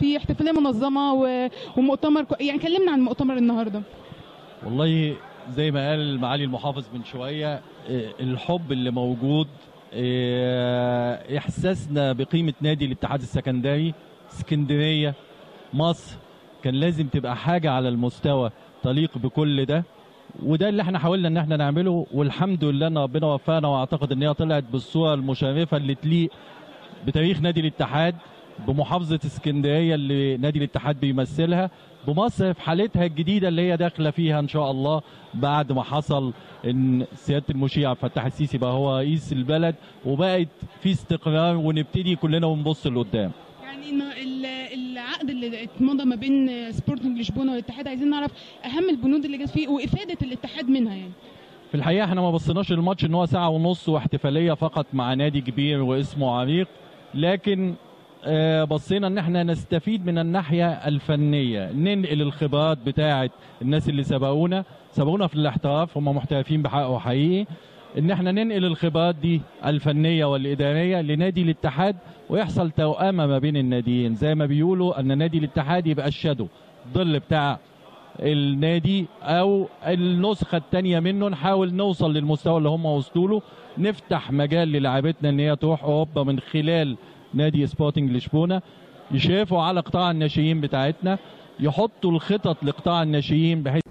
في احتفاليه منظمه و- ومؤتمر كو- يعني كلمنا عن المؤتمر النهارده والله زي ما قال معالي المحافظ من شوية آه، الحب اللي موجود آه، إحساسنا بقيمة نادي الاتحاد السكندري اسكندرية مصر كان لازم تبقى حاجة على المستوى تليق بكل ده وده اللي احنا حاولنا ان احنا نعمله والحمد لله ان ربنا وفقنا واعتقد ان هي طلعت بالصورة المشرفة اللي تليق بتاريخ نادي الاتحاد بمحافظة اسكندرية اللي نادي الاتحاد بيمثلها بمصر في حالتها الجديدة اللي هي داخلة فيها إن شاء الله بعد ما حصل إن سيادة المشير عبد الفتاح السيسي بقى هو رئيس البلد وبقت في استقرار ونبتدي كلنا ونبص لقدام يعني إن ال- العقد اللي اتمضى ما بين سبورتنج لشبونه والاتحاد عايزين نعرف اهم البنود اللي جت فيه وافاده الاتحاد منها يعني في الحقيقة احنا ما بصيناش للماتش ان هو ساعة ونص واحتفالية فقط مع نادي كبير واسمه عريق لكن آه، بصينا ان احنا نستفيد من الناحية الفنية ننقل الخبرات بتاعة الناس اللي سبقونا سبقونا في الاحتراف هم محترفين بحقه حقيقي ان احنا ننقل الخبرات دي الفنية والإدارية لنادي الاتحاد ويحصل توأمة ما بين الناديين زي ما بيقولوا ان نادي الاتحاد يبقى الشادو الظل بتاع النادي او النسخه الثانيه منه نحاول نوصل للمستوى اللي هم وصلوا له نفتح مجال للاعبتنا ان هي تروح اوروبا من خلال نادي سبورتنج لشبونه يشرفوا على قطاع الناشئين بتاعتنا يحطوا الخطط لقطاع الناشئين بحيث